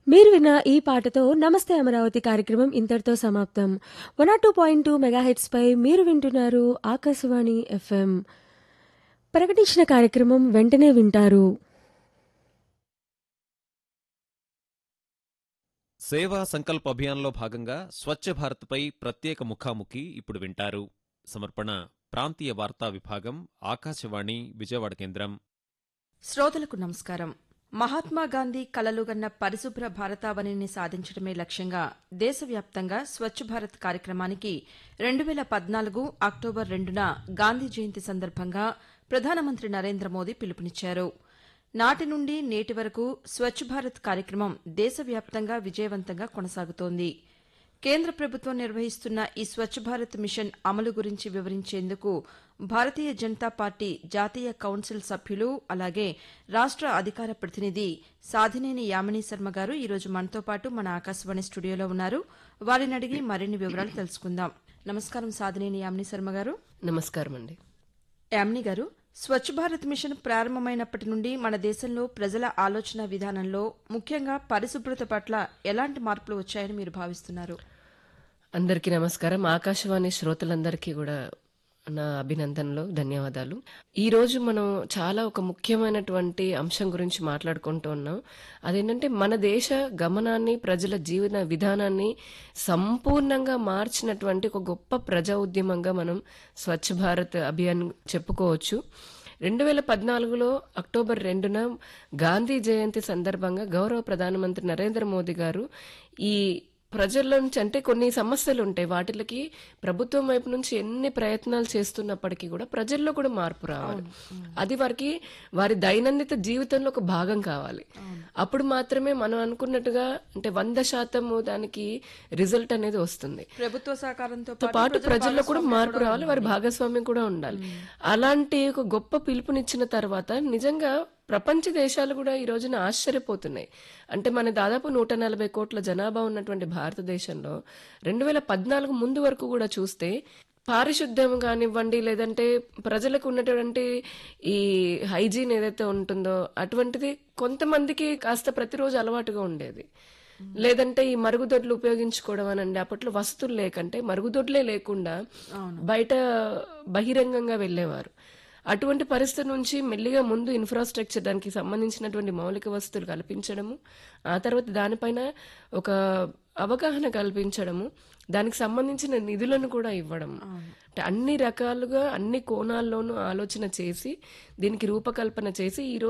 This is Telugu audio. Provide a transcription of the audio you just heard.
మీరు విన్న ఈ పాటతో నమస్తే అమరావతి కార్యక్రమం ఇంతటితో సమాప్తం one R two point two megahertz పై మీరు వింటున్నారు ఆకాశవాణి ఎఫ్ఎం ప్రకటించిన కార్యక్రమం వెంటనే వింటారు సేవా సంకల్ప్ అభియాన్లో భాగంగా స్వచ్ఛ భారత్పై ప్రత్యేక ముఖాముఖి ఇప్పుడు వింటారు సమర్పణ ప్రాంతీయ వార్తా విభాగం ఆకాశవాణి విజయవాడ కేంద్రం శ్రోతలకు నమస్కారం మహాత్మా గాంధీ కలలుగన్న పరిశుభ్ర భారతావనిని సాధించడమే లక్ష్యంగా దేశవ్యాప్తంగా స్వచ్ఛ భారత్ కార్యక్రమానికి రెండు వేల పద్నాలుగు అక్టోబర్ రెండున గాంధీ జయంతి సందర్భంగా ప్రధానమంత్రి నరేంద్ర మోదీ పిలుపునిచ్చారు నాటి నుండి నేటి వరకు స్వచ్ఛ భారత్ కార్యక్రమం దేశవ్యాప్తంగా విజయవంతంగా కొనసాగుతోంది కేంద్ర ప్రభుత్వం నిర్వహిస్తున్న ఈ స్వచ్ఛ భారత్ మిషన్ అమలు గురించి వివరించేందుకు భారతీయ జనతా పార్టీ జాతీయ కౌన్సిల్ సభ్యులు అలాగే రాష్ట అధికార ప్రతినిధి సాధినేని యామిని శర్మ గారు ఈరోజు మనతో పాటు మన ఆకాశవాణి స్టూడియోలో ఉన్నారు వారిని అడిగి మరిన్ని వివరాలు తెలుసుకుందాం నమస్కారం సాధినేని యామిని శర్మ గారు నమస్కారం అండి యామిని గారు స్వచ్ఛ భారత్ మిషన్ ప్రారంభమైనప్పటి నుండి మన దేశంలో ప్రజల ఆలోచన విధానంలో ముఖ్యంగా పరిశుభ్రత పట్ల ఎలాంటి మార్పులు వచ్చాయని మీరు భావిస్తున్నారు అందరికీ నమస్కారం ఆకాశవాణి శ్రోతలందరికీ కూడా నా అభినందనలు ధన్యవాదాలు ఈ రోజు మనం చాలా ఒక ముఖ్యమైనటువంటి అంశం గురించి మాట్లాడుకుంటూ ఉన్నాం అదేంటంటే మన దేశ గమనాన్ని ప్రజల జీవన విధానాన్ని సంపూర్ణంగా మార్చినటువంటి ఒక గొప్ప ప్రజా ఉద్యమంగా మనం స్వచ్ఛ భారత్ అభియాన్ చెప్పుకోవచ్చు రెండు వేల పద్నాలుగులో అక్టోబర్ రెండున గాంధీ జయంతి సందర్భంగా గౌరవ ప్రధానమంత్రి నరేంద్ర మోదీ గారు ఈ ప్రజల నుంచి అంటే కొన్ని సమస్యలు ఉంటాయి వాటికి ప్రభుత్వం వైపు నుంచి ఎన్ని ప్రయత్నాలు చేస్తున్నప్పటికీ కూడా ప్రజల్లో కూడా మార్పు రావాలి అది వారికి వారి దైనందిత జీవితంలో ఒక భాగం కావాలి అప్పుడు మాత్రమే మనం అనుకున్నట్టుగా అంటే వంద శాతము దానికి రిజల్ట్ అనేది వస్తుంది ప్రభుత్వ సహకారంతో తో పాటు ప్రజల్లో కూడా మార్పు రావాలి వారి భాగస్వామ్యం కూడా ఉండాలి అలాంటి ఒక గొప్ప పిలుపునిచ్చిన తర్వాత నిజంగా ప్రపంచ దేశాలు కూడా ఈ రోజున ఆశ్చర్యపోతున్నాయి అంటే మన దాదాపు నూట నలభై కోట్ల జనాభా ఉన్నటువంటి భారతదేశంలో రెండు వేల పద్నాలుగు ముందు వరకు కూడా చూస్తే పారిశుద్ధ్యం కానివ్వండి లేదంటే ప్రజలకు ఉన్నటువంటి ఈ హైజీన్ ఏదైతే ఉంటుందో అటువంటిది కొంతమందికి కాస్త ప్రతిరోజు అలవాటుగా ఉండేది లేదంటే ఈ మరుగుదొడ్లు ఉపయోగించుకోవడం అనండి అప్పట్లో వసతులు లేకంటే మరుగుదొడ్లే లేకుండా బయట బహిరంగంగా వెళ్ళేవారు అటువంటి పరిస్థితి నుంచి మెల్లిగా ముందు ఇన్ఫ్రాస్ట్రక్చర్ దానికి సంబంధించినటువంటి మౌలిక వసతులు కల్పించడము ఆ తర్వాత దానిపైన ఒక అవగాహన కల్పించడము దానికి సంబంధించిన నిధులను కూడా ఇవ్వడం అంటే అన్ని రకాలుగా అన్ని కోణాల్లోనూ ఆలోచన చేసి దీనికి రూపకల్పన చేసి ఈ రోజు